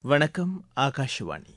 வணக்கம் ஆகாஷவாணி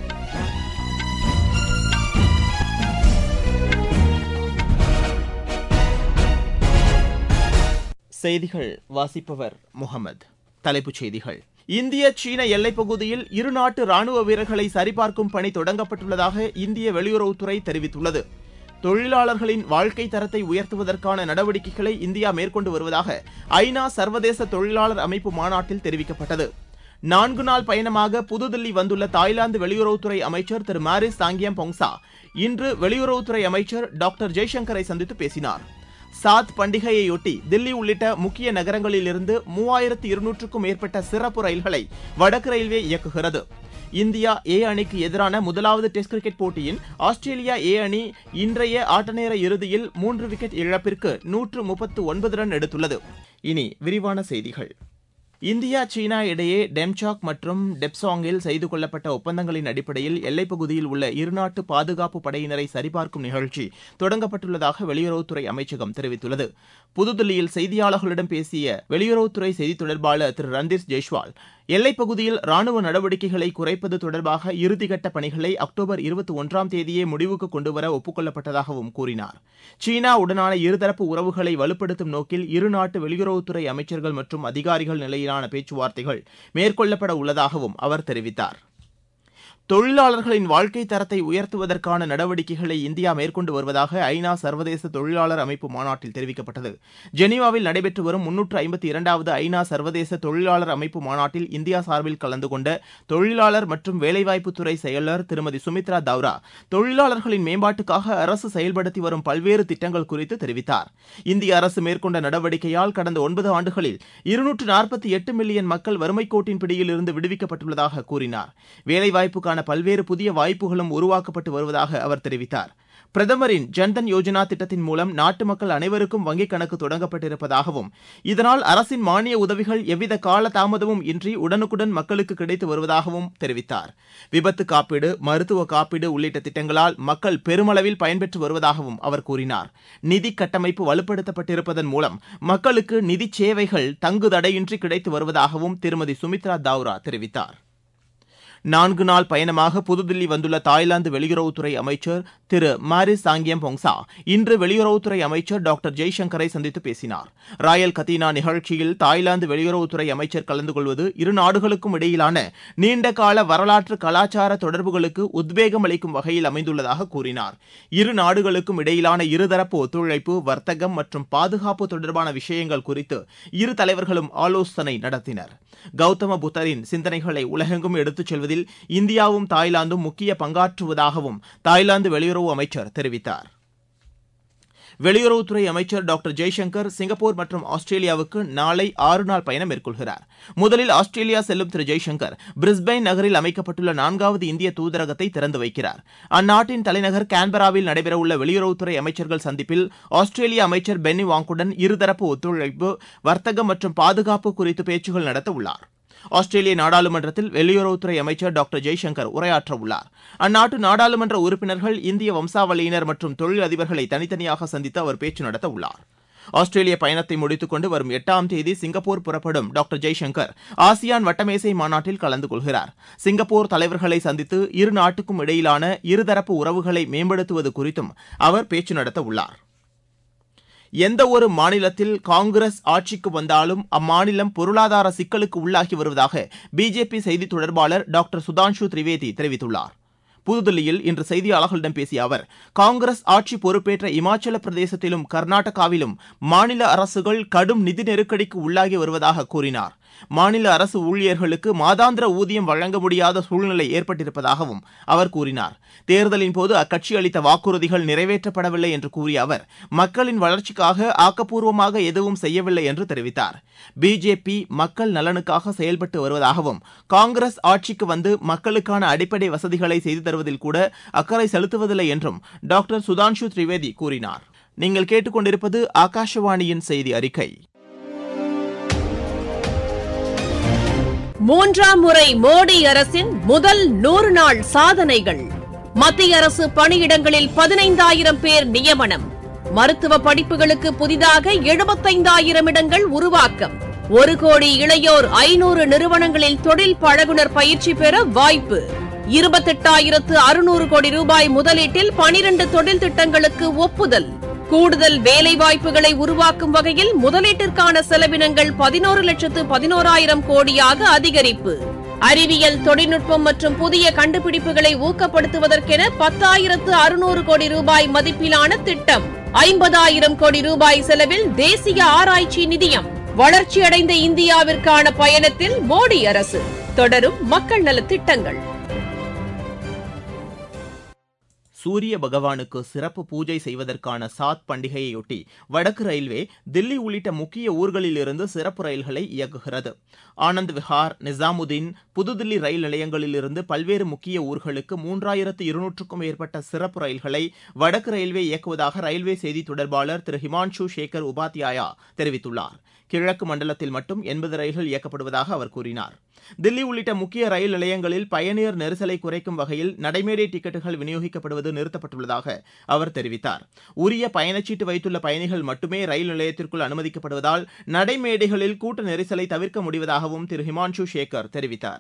செய்திகள் வாசிப்பவர் முகமது தலைப்புச் செய்திகள் இந்திய சீன எல்லைப் பகுதியில் இருநாட்டு ராணுவ வீரர்களை சரிபார்க்கும் பணி தொடங்கப்பட்டுள்ளதாக இந்திய வெளியுறவுத்துறை தெரிவித்துள்ளது தொழிலாளர்களின் வாழ்க்கை தரத்தை உயர்த்துவதற்கான நடவடிக்கைகளை இந்தியா மேற்கொண்டு வருவதாக ஐநா சர்வதேச தொழிலாளர் அமைப்பு மாநாட்டில் தெரிவிக்கப்பட்டது நான்கு நாள் பயணமாக புதுதில்லி வந்துள்ள தாய்லாந்து வெளியுறவுத்துறை அமைச்சர் திரு மாரிஸ் சாங்கியம் பொங்சா இன்று வெளியுறவுத்துறை அமைச்சர் டாக்டர் ஜெய்சங்கரை சந்தித்து பேசினார் சாத் பண்டிகையையொட்டி தில்லி உள்ளிட்ட முக்கிய நகரங்களிலிருந்து மூவாயிரத்து இருநூற்றுக்கும் மேற்பட்ட சிறப்பு ரயில்களை வடக்கு ரயில்வே இயக்குகிறது இந்தியா ஏ அணிக்கு எதிரான முதலாவது டெஸ்ட் கிரிக்கெட் போட்டியின் ஆஸ்திரேலியா ஏ அணி இன்றைய ஆட்டநேர இறுதியில் மூன்று விக்கெட் இழப்பிற்கு நூற்று முப்பத்து ஒன்பது ரன் எடுத்துள்ளது இனி விரிவான செய்திகள் இந்தியா சீனா இடையே டெம்சாக் மற்றும் டெப்சாங்கில் செய்து கொள்ளப்பட்ட ஒப்பந்தங்களின் அடிப்படையில் எல்லைப் பகுதியில் உள்ள இருநாட்டு பாதுகாப்பு படையினரை சரிபார்க்கும் நிகழ்ச்சி தொடங்கப்பட்டுள்ளதாக வெளியுறவுத்துறை அமைச்சகம் தெரிவித்துள்ளது புதுதில்லியில் செய்தியாளர்களிடம் பேசிய வெளியுறவுத்துறை செய்தித் தொடர்பாளர் திரு ரந்தீர் ஜெய்ஷ்வால் எல்லைப் பகுதியில் ராணுவ நடவடிக்கைகளை குறைப்பது தொடர்பாக இறுதிக்கட்ட பணிகளை அக்டோபர் இருபத்தி ஒன்றாம் தேதியே முடிவுக்கு கொண்டுவர ஒப்புக்கொள்ளப்பட்டதாகவும் கூறினார் சீனா உடனான இருதரப்பு உறவுகளை வலுப்படுத்தும் நோக்கில் இருநாட்டு வெளியுறவுத்துறை அமைச்சர்கள் மற்றும் அதிகாரிகள் நிலையிலான பேச்சுவார்த்தைகள் மேற்கொள்ளப்பட உள்ளதாகவும் அவர் தெரிவித்தார் தொழிலாளர்களின் வாழ்க்கை தரத்தை உயர்த்துவதற்கான நடவடிக்கைகளை இந்தியா மேற்கொண்டு வருவதாக ஐநா சர்வதேச தொழிலாளர் அமைப்பு மாநாட்டில் தெரிவிக்கப்பட்டது ஜெனீவாவில் நடைபெற்று வரும் முன்னூற்று ஐம்பத்தி இரண்டாவது ஐநா சர்வதேச தொழிலாளர் அமைப்பு மாநாட்டில் இந்தியா சார்பில் கலந்து கொண்ட தொழிலாளர் மற்றும் வேலைவாய்ப்புத்துறை செயலர் திருமதி சுமித்ரா தவ்ரா தொழிலாளர்களின் மேம்பாட்டுக்காக அரசு செயல்படுத்தி வரும் பல்வேறு திட்டங்கள் குறித்து தெரிவித்தார் இந்திய அரசு மேற்கொண்ட நடவடிக்கையால் கடந்த ஒன்பது ஆண்டுகளில் இருநூற்று நாற்பத்தி எட்டு மில்லியன் மக்கள் வறுமைக் கோட்டின் பிடியில் இருந்து விடுவிக்கப்பட்டுள்ளதாக கூறினார் வேலைவாய்ப்புக்கான பல்வேறு புதிய வாய்ப்புகளும் உருவாக்கப்பட்டு வருவதாக அவர் தெரிவித்தார் பிரதமரின் ஜன்தன் யோஜனா திட்டத்தின் மூலம் நாட்டு மக்கள் அனைவருக்கும் வங்கிக் கணக்கு தொடங்கப்பட்டிருப்பதாகவும் இதனால் அரசின் மானிய உதவிகள் எவ்வித கால தாமதமும் இன்றி உடனுக்குடன் மக்களுக்கு கிடைத்து வருவதாகவும் தெரிவித்தார் விபத்து காப்பீடு மருத்துவ காப்பீடு உள்ளிட்ட திட்டங்களால் மக்கள் பெருமளவில் பயன்பெற்று வருவதாகவும் அவர் கூறினார் நிதி கட்டமைப்பு வலுப்படுத்தப்பட்டிருப்பதன் மூலம் மக்களுக்கு நிதி சேவைகள் தங்கு தடையின்றி கிடைத்து வருவதாகவும் திருமதி சுமித்ரா தாவ்ரா தெரிவித்தார் நான்கு நாள் பயணமாக புதுதில்லி வந்துள்ள தாய்லாந்து வெளியுறவுத்துறை அமைச்சர் திரு மாரிஸ் சாங்கியம் பொங்சா இன்று வெளியுறவுத்துறை அமைச்சர் டாக்டர் ஜெய்சங்கரை சந்தித்து பேசினார் ராயல் கத்தீனா நிகழ்ச்சியில் தாய்லாந்து வெளியுறவுத்துறை அமைச்சர் கலந்து கொள்வது இரு நாடுகளுக்கும் இடையிலான நீண்டகால வரலாற்று கலாச்சார தொடர்புகளுக்கு உத்வேகம் அளிக்கும் வகையில் அமைந்துள்ளதாக கூறினார் இரு நாடுகளுக்கும் இடையிலான இருதரப்பு ஒத்துழைப்பு வர்த்தகம் மற்றும் பாதுகாப்பு தொடர்பான விஷயங்கள் குறித்து இரு தலைவர்களும் ஆலோசனை நடத்தினர் கௌதம புத்தரின் சிந்தனைகளை உலகெங்கும் எடுத்துச் செல்வதில் இந்தியாவும் தாய்லாந்தும் முக்கிய பங்காற்றுவதாகவும் தாய்லாந்து வெளியுறவு அமைச்சர் தெரிவித்தார் வெளியுறவுத்துறை அமைச்சர் டாக்டர் ஜெய்சங்கர் சிங்கப்பூர் மற்றும் ஆஸ்திரேலியாவுக்கு நாளை ஆறு நாள் பயணம் மேற்கொள்கிறார் முதலில் ஆஸ்திரேலியா செல்லும் திரு ஜெய்சங்கர் பிரிஸ்பெயின் நகரில் அமைக்கப்பட்டுள்ள நான்காவது இந்திய தூதரகத்தை திறந்து வைக்கிறார் அந்நாட்டின் தலைநகர் கான்பராவில் நடைபெறவுள்ள வெளியுறவுத்துறை அமைச்சர்கள் சந்திப்பில் ஆஸ்திரேலிய அமைச்சர் பென்னி வாங்குடன் இருதரப்பு ஒத்துழைப்பு வர்த்தகம் மற்றும் பாதுகாப்பு குறித்து பேச்சுகள் நடத்த உள்ளார் ஆஸ்திரேலிய நாடாளுமன்றத்தில் வெளியுறவுத்துறை அமைச்சர் டாக்டர் ஜெய்சங்கர் உரையாற்ற உள்ளார் அந்நாட்டு நாடாளுமன்ற உறுப்பினர்கள் இந்திய வம்சாவளியினர் மற்றும் தொழில் அதிபர்களை தனித்தனியாக சந்தித்து அவர் பேச்சு நடத்த உள்ளார் ஆஸ்திரேலிய பயணத்தை முடித்துக் கொண்டு வரும் எட்டாம் தேதி சிங்கப்பூர் புறப்படும் டாக்டர் ஜெய்சங்கர் ஆசியான் வட்டமேசை மாநாட்டில் கலந்து கொள்கிறார் சிங்கப்பூர் தலைவர்களை சந்தித்து இரு நாட்டுக்கும் இடையிலான இருதரப்பு உறவுகளை மேம்படுத்துவது குறித்தும் அவர் பேச்சு நடத்த உள்ளார் எந்த ஒரு மாநிலத்தில் காங்கிரஸ் ஆட்சிக்கு வந்தாலும் அம்மாநிலம் பொருளாதார சிக்கலுக்கு உள்ளாகி வருவதாக பிஜேபி செய்தி தொடர்பாளர் டாக்டர் சுதான்ஷு திரிவேதி தெரிவித்துள்ளார் புதுதில்லியில் இன்று செய்தியாளர்களிடம் பேசிய அவர் காங்கிரஸ் ஆட்சி பொறுப்பேற்ற இமாச்சல பிரதேசத்திலும் கர்நாடகாவிலும் மாநில அரசுகள் கடும் நிதி நெருக்கடிக்கு உள்ளாகி வருவதாக கூறினார் மாநில அரசு ஊழியர்களுக்கு மாதாந்திர ஊதியம் வழங்க முடியாத சூழ்நிலை ஏற்பட்டிருப்பதாகவும் அவர் கூறினார் தேர்தலின் போது அக்கட்சி அளித்த வாக்குறுதிகள் நிறைவேற்றப்படவில்லை என்று கூறிய அவர் மக்களின் வளர்ச்சிக்காக ஆக்கப்பூர்வமாக எதுவும் செய்யவில்லை என்று தெரிவித்தார் பிஜேபி மக்கள் நலனுக்காக செயல்பட்டு வருவதாகவும் காங்கிரஸ் ஆட்சிக்கு வந்து மக்களுக்கான அடிப்படை வசதிகளை செய்து தருவதில் கூட அக்கறை செலுத்துவதில்லை என்றும் டாக்டர் சுதான்ஷு திரிவேதி கூறினார் நீங்கள் கேட்டுக்கொண்டிருப்பது ஆகாஷவாணியின் செய்தி அறிக்கை மூன்றாம் முறை மோடி அரசின் முதல் நூறு நாள் சாதனைகள் மத்திய அரசு பணியிடங்களில் பதினைந்தாயிரம் பேர் நியமனம் மருத்துவ படிப்புகளுக்கு புதிதாக எழுபத்தைந்தாயிரம் இடங்கள் உருவாக்கம் ஒரு கோடி இளையோர் ஐநூறு நிறுவனங்களில் தொழில் பழகுனர் பயிற்சி பெற வாய்ப்பு இருபத்தெட்டாயிரத்து அறுநூறு கோடி ரூபாய் முதலீட்டில் பனிரண்டு தொழில் திட்டங்களுக்கு ஒப்புதல் கூடுதல் வேலைவாய்ப்புகளை உருவாக்கும் வகையில் முதலீட்டிற்கான செலவினங்கள் பதினோரு லட்சத்து பதினோராயிரம் கோடியாக அதிகரிப்பு அறிவியல் தொழில்நுட்பம் மற்றும் புதிய கண்டுபிடிப்புகளை ஊக்கப்படுத்துவதற்கென பத்தாயிரத்து அறுநூறு கோடி ரூபாய் மதிப்பிலான திட்டம் ஐம்பதாயிரம் கோடி ரூபாய் செலவில் தேசிய ஆராய்ச்சி நிதியம் வளர்ச்சியடைந்த இந்தியாவிற்கான பயணத்தில் மோடி அரசு தொடரும் மக்கள் நலத் திட்டங்கள் சூரிய பகவானுக்கு சிறப்பு பூஜை செய்வதற்கான சாத் பண்டிகையையொட்டி வடக்கு ரயில்வே தில்லி உள்ளிட்ட முக்கிய ஊர்களிலிருந்து சிறப்பு ரயில்களை இயக்குகிறது ஆனந்த் விஹார் நிசாமுதீன் புதுதில்லி ரயில் நிலையங்களிலிருந்து பல்வேறு முக்கிய ஊர்களுக்கு மூன்றாயிரத்து இருநூற்றுக்கும் மேற்பட்ட சிறப்பு ரயில்களை வடக்கு ரயில்வே இயக்குவதாக ரயில்வே செய்தி தொடர்பாளர் திரு ஹிமான்ஷு சேகர் உபாத்யாயா தெரிவித்துள்ளார் கிழக்கு மண்டலத்தில் மட்டும் எண்பது ரயில்கள் இயக்கப்படுவதாக அவர் கூறினார் தில்லி உள்ளிட்ட முக்கிய ரயில் நிலையங்களில் பயணியர் நெரிசலை குறைக்கும் வகையில் நடைமேடை டிக்கெட்டுகள் விநியோகிக்கப்படுவது நிறுத்தப்பட்டுள்ளதாக அவர் தெரிவித்தார் உரிய பயணச்சீட்டு வைத்துள்ள பயணிகள் மட்டுமே ரயில் நிலையத்திற்குள் அனுமதிக்கப்படுவதால் நடைமேடைகளில் கூட்ட நெரிசலை தவிர்க்க முடிவதாகவும் திரு ஹிமான்ஷு சேகர் தெரிவித்தார்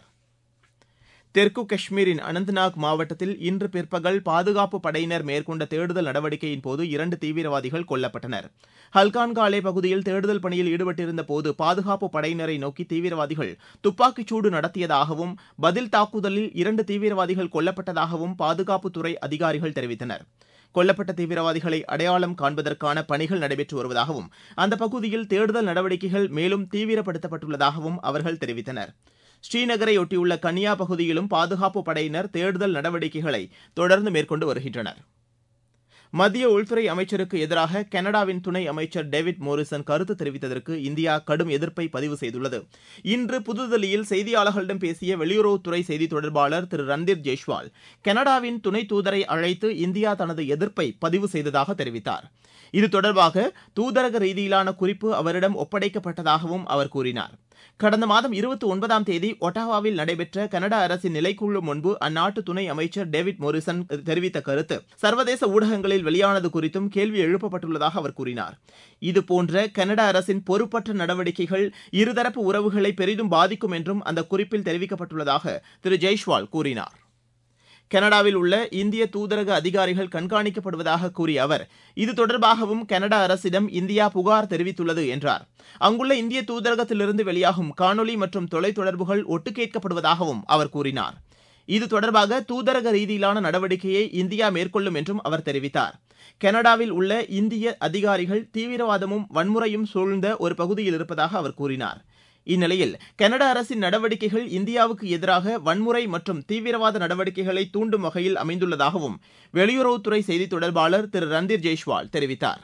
தெற்கு காஷ்மீரின் அனந்த்நாக் மாவட்டத்தில் இன்று பிற்பகல் பாதுகாப்பு படையினர் மேற்கொண்ட தேடுதல் நடவடிக்கையின் போது இரண்டு தீவிரவாதிகள் கொல்லப்பட்டனர் ஹல்கான்காலே பகுதியில் தேடுதல் பணியில் ஈடுபட்டிருந்த போது பாதுகாப்பு படையினரை நோக்கி தீவிரவாதிகள் துப்பாக்கிச்சூடு நடத்தியதாகவும் பதில் தாக்குதலில் இரண்டு தீவிரவாதிகள் கொல்லப்பட்டதாகவும் பாதுகாப்புத்துறை அதிகாரிகள் தெரிவித்தனர் கொல்லப்பட்ட தீவிரவாதிகளை அடையாளம் காண்பதற்கான பணிகள் நடைபெற்று வருவதாகவும் அந்த பகுதியில் தேடுதல் நடவடிக்கைகள் மேலும் தீவிரப்படுத்தப்பட்டுள்ளதாகவும் அவர்கள் தெரிவித்தனர் ஸ்ரீநகரை ஒட்டியுள்ள கன்னியா பகுதியிலும் பாதுகாப்பு படையினர் தேடுதல் நடவடிக்கைகளை தொடர்ந்து மேற்கொண்டு வருகின்றனர் மத்திய உள்துறை அமைச்சருக்கு எதிராக கனடாவின் துணை அமைச்சர் டேவிட் மோரிசன் கருத்து தெரிவித்ததற்கு இந்தியா கடும் எதிர்ப்பை பதிவு செய்துள்ளது இன்று புதுதில்லியில் செய்தியாளர்களிடம் பேசிய வெளியுறவுத்துறை செய்தி தொடர்பாளர் திரு ரந்தீர் ஜெய்ஷ்வால் கனடாவின் துணை தூதரை அழைத்து இந்தியா தனது எதிர்ப்பை பதிவு செய்ததாக தெரிவித்தார் இது தொடர்பாக தூதரக ரீதியிலான குறிப்பு அவரிடம் ஒப்படைக்கப்பட்டதாகவும் அவர் கூறினார் கடந்த மாதம் இருபத்தி ஒன்பதாம் தேதி ஒட்டாவாவில் நடைபெற்ற கனடா அரசின் நிலைக்குழு முன்பு அந்நாட்டு துணை அமைச்சர் டேவிட் மோரிசன் தெரிவித்த கருத்து சர்வதேச ஊடகங்களில் வெளியானது குறித்தும் கேள்வி எழுப்பப்பட்டுள்ளதாக அவர் கூறினார் இதுபோன்ற கனடா அரசின் பொறுப்பற்ற நடவடிக்கைகள் இருதரப்பு உறவுகளை பெரிதும் பாதிக்கும் என்றும் அந்த குறிப்பில் தெரிவிக்கப்பட்டுள்ளதாக திரு ஜெய்ஷ்வால் கூறினார் கனடாவில் உள்ள இந்திய தூதரக அதிகாரிகள் கண்காணிக்கப்படுவதாக கூறிய அவர் இது தொடர்பாகவும் கனடா அரசிடம் இந்தியா புகார் தெரிவித்துள்ளது என்றார் அங்குள்ள இந்திய தூதரகத்திலிருந்து வெளியாகும் காணொலி மற்றும் தொலைத்தொடர்புகள் ஒட்டு கேட்கப்படுவதாகவும் அவர் கூறினார் இது தொடர்பாக தூதரக ரீதியிலான நடவடிக்கையை இந்தியா மேற்கொள்ளும் என்றும் அவர் தெரிவித்தார் கனடாவில் உள்ள இந்திய அதிகாரிகள் தீவிரவாதமும் வன்முறையும் சூழ்ந்த ஒரு பகுதியில் இருப்பதாக அவர் கூறினார் இந்நிலையில் கனடா அரசின் நடவடிக்கைகள் இந்தியாவுக்கு எதிராக வன்முறை மற்றும் தீவிரவாத நடவடிக்கைகளை தூண்டும் வகையில் அமைந்துள்ளதாகவும் வெளியுறவுத்துறை செய்தி தொடர்பாளர் திரு ரந்தீர் ஜெய்ஷ்வால் தெரிவித்தார்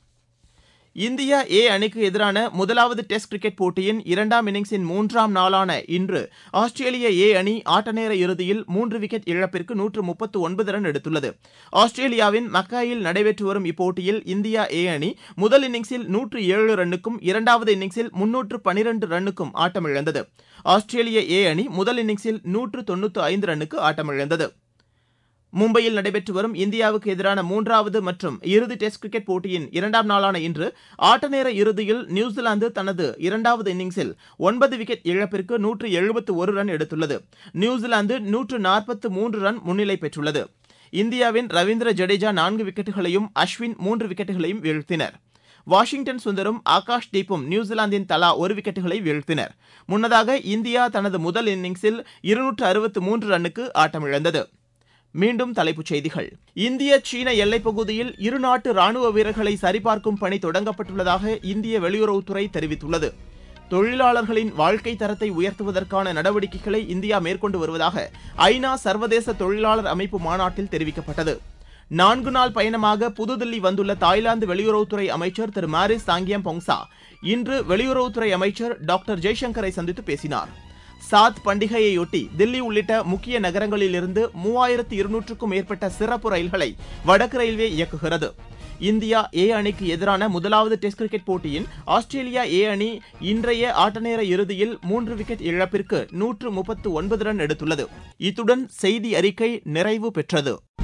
இந்தியா ஏ அணிக்கு எதிரான முதலாவது டெஸ்ட் கிரிக்கெட் போட்டியின் இரண்டாம் இன்னிங்ஸின் மூன்றாம் நாளான இன்று ஆஸ்திரேலிய ஏ அணி ஆட்டநேர இறுதியில் மூன்று விக்கெட் இழப்பிற்கு நூற்று முப்பத்து ஒன்பது ரன் எடுத்துள்ளது ஆஸ்திரேலியாவின் மக்காயில் நடைபெற்று வரும் இப்போட்டியில் இந்தியா ஏ அணி முதல் இன்னிங்ஸில் நூற்று ஏழு ரன்னுக்கும் இரண்டாவது இன்னிங்ஸில் முன்னூற்று பனிரெண்டு ரன்னுக்கும் ஆட்டமிழந்தது ஆஸ்திரேலிய ஏ அணி முதல் இன்னிங்ஸில் நூற்று தொண்ணூற்று ஐந்து ரன்னுக்கு ஆட்டமிழந்தது மும்பையில் நடைபெற்று வரும் இந்தியாவுக்கு எதிரான மூன்றாவது மற்றும் இறுதி டெஸ்ட் கிரிக்கெட் போட்டியின் இரண்டாம் நாளான இன்று ஆட்டநேர இறுதியில் நியூசிலாந்து தனது இரண்டாவது இன்னிங்ஸில் ஒன்பது விக்கெட் இழப்பிற்கு நூற்று எழுபத்து ஒரு ரன் எடுத்துள்ளது நியூசிலாந்து நூற்று நாற்பத்து மூன்று ரன் முன்னிலை பெற்றுள்ளது இந்தியாவின் ரவீந்திர ஜடேஜா நான்கு விக்கெட்டுகளையும் அஸ்வின் மூன்று விக்கெட்டுகளையும் வீழ்த்தினர் வாஷிங்டன் சுந்தரும் ஆகாஷ் தீப்பும் நியூசிலாந்தின் தலா ஒரு விக்கெட்டுகளை வீழ்த்தினர் முன்னதாக இந்தியா தனது முதல் இன்னிங்ஸில் இருநூற்று அறுபத்து மூன்று ரன்னுக்கு ஆட்டமிழந்தது மீண்டும் தலைப்புச் செய்திகள் இந்திய சீன எல்லைப் பகுதியில் இருநாட்டு ராணுவ வீரர்களை சரிபார்க்கும் பணி தொடங்கப்பட்டுள்ளதாக இந்திய வெளியுறவுத்துறை தெரிவித்துள்ளது தொழிலாளர்களின் வாழ்க்கை தரத்தை உயர்த்துவதற்கான நடவடிக்கைகளை இந்தியா மேற்கொண்டு வருவதாக ஐநா சர்வதேச தொழிலாளர் அமைப்பு மாநாட்டில் தெரிவிக்கப்பட்டது நான்கு நாள் பயணமாக புதுதில்லி வந்துள்ள தாய்லாந்து வெளியுறவுத்துறை அமைச்சர் திரு மாரிஸ் சாங்கியம் பொங்சா இன்று வெளியுறவுத்துறை அமைச்சர் டாக்டர் ஜெய்சங்கரை சந்தித்து பேசினார் சாத் பண்டிகையையொட்டி தில்லி உள்ளிட்ட முக்கிய நகரங்களிலிருந்து மூவாயிரத்து இருநூற்றுக்கும் மேற்பட்ட சிறப்பு ரயில்களை வடக்கு ரயில்வே இயக்குகிறது இந்தியா ஏ அணிக்கு எதிரான முதலாவது டெஸ்ட் கிரிக்கெட் போட்டியின் ஆஸ்திரேலியா ஏ அணி இன்றைய ஆட்டநேர இறுதியில் மூன்று விக்கெட் இழப்பிற்கு நூற்று முப்பத்து ஒன்பது ரன் எடுத்துள்ளது இத்துடன் செய்தி அறிக்கை நிறைவு பெற்றது